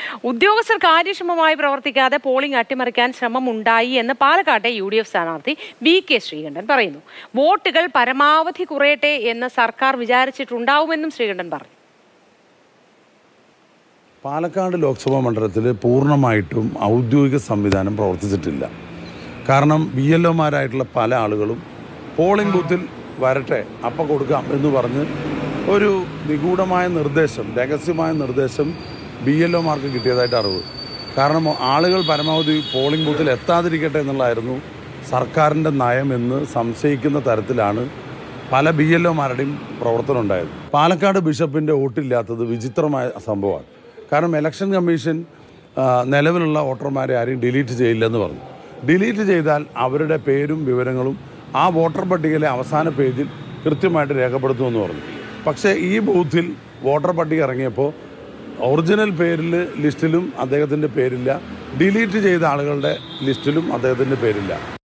ഉദ്യോഗസ്ഥർ കാര്യക്ഷമമായി പ്രവർത്തിക്കാതെ പോളിംഗ് അട്ടിമറിക്കാൻ ശ്രമം ഉണ്ടായി എന്ന് പാലക്കാട്ടെ യു ഡി എഫ് സ്ഥാനാർത്ഥി വി കെ ശ്രീകണ്ഠൻ പറയുന്നു വോട്ടുകൾ പരമാവധി കുറയട്ടെ എന്ന് സർക്കാർ വിചാരിച്ചിട്ടുണ്ടാവുമെന്നും ശ്രീകണ്ഠൻ പറഞ്ഞു പാലക്കാട് ലോക്സഭാ മണ്ഡലത്തിൽ പൂർണ്ണമായിട്ടും ഔദ്യോഗിക സംവിധാനം പ്രവർത്തിച്ചിട്ടില്ല കാരണം ബി എൽ ഒമാരായിട്ടുള്ള പല ആളുകളും പോളിംഗ് ബൂത്തിൽ വരട്ടെ അപ്പം കൊടുക്കാം എന്ന് പറഞ്ഞ് ഒരു നിഗൂഢമായ നിർദ്ദേശം രഹസ്യമായ നിർദ്ദേശം ബി എൽ ഒമാർക്ക് കിട്ടിയതായിട്ട് അറിവ് കാരണം ആളുകൾ പരമാവധി പോളിംഗ് ബൂത്തിൽ എത്താതിരിക്കട്ടെ എന്നുള്ളതായിരുന്നു സർക്കാരിൻ്റെ നയം എന്ന് സംശയിക്കുന്ന തരത്തിലാണ് പല ബി എൽ ഒമാരുടെയും പ്രവർത്തനം ഉണ്ടായത് പാലക്കാട് ബിഷപ്പിൻ്റെ വോട്ടില്ലാത്തത് വിചിത്രമായ സംഭവമാണ് കാരണം ഇലക്ഷൻ കമ്മീഷൻ ആ, നിലവിലുള്ള വോട്ടർമാരെ ആരെയും ഡിലീറ്റ് ചെയ്യില്ലെന്ന് പറഞ്ഞു ഡിലീറ്റ് ചെയ്താൽ അവരുടെ പേരും വിവരങ്ങളും ആ വോട്ടർ പട്ടികയിലെ അവസാന പേജിൽ കൃത്യമായിട്ട് രേഖപ്പെടുത്തുമെന്ന് പറഞ്ഞു പക്ഷേ ഈ ബൂത്തിൽ വോട്ടർ പട്ടിക ഇറങ്ങിയപ്പോൾ ഒറിജിനൽ പേരിൽ ലിസ്റ്റിലും അദ്ദേഹത്തിൻ്റെ പേരില്ല ഡിലീറ്റ് ചെയ്ത ആളുകളുടെ ലിസ്റ്റിലും അദ്ദേഹത്തിൻ്റെ പേരില്ല